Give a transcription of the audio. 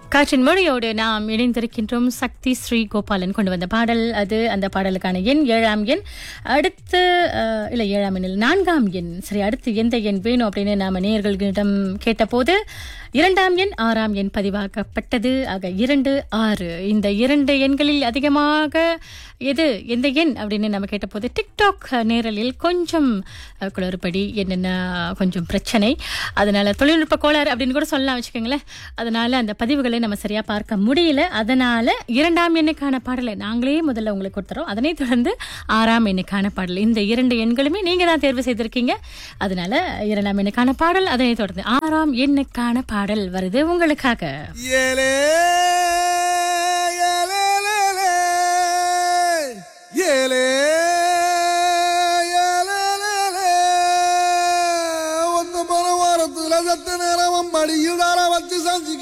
காற்றின் மொழியோடு நாம் இணைந்திருக்கின்றோம் சக்தி ஸ்ரீ கோபாலன் கொண்டு வந்த பாடல் அது அந்த பாடலுக்கான எண் ஏழாம் எண் அடுத்து அஹ், இல்லை ஏழாம் எண்ணில் நான்காம் எண் சரி அடுத்து எந்த எண் வேணும் அப்படின்னு நாம நேயர்களிடம் கேட்டபோது இரண்டாம் எண் ஆறாம் எண் பதிவாக்கப்பட்டது ஆக இரண்டு ஆறு இந்த இரண்டு எண்களில் அதிகமாக எது எந்த எண் அப்படின்னு நம்ம கேட்டபோது டிக்டாக் நேரலில் கொஞ்சம் அஹ், குளறுபடி என்னென்ன கொஞ்சம் பிரச்சனை அதனால தொழில்நுட்ப கோளாறு அப்படின்னு கூட சொல்லலாம் வச்சுக்கோங்களேன் அதனால அந்த பதிவுகளை நம்ம சரியா பார்க்க முடியல அதனால இரண்டாம் எண்ணுக்கான பாடலை நாங்களே முதல்ல உங்களுக்கு கொடுத்துறோம் அதனைத் தொடர்ந்து ஆறாம் எண்ணுக்கான பாடல் இந்த இரண்டு எண்களுமே நீங்க தான் தேர்வு செய்திருக்கீங்க அதனால இரண்டாம் எண்ணுக்கான பாடல் அதனைத் தொடர்ந்து ஆறாம் எண்ணுக்கான பாடல் வருது உங்களுக்காக ஏலே ஏலேலேலே, ஏலே ஏலேலேலே, ஒன்று போன வாரத்துல சத்து நேரம் மடியில் வச்சு செஞ்சு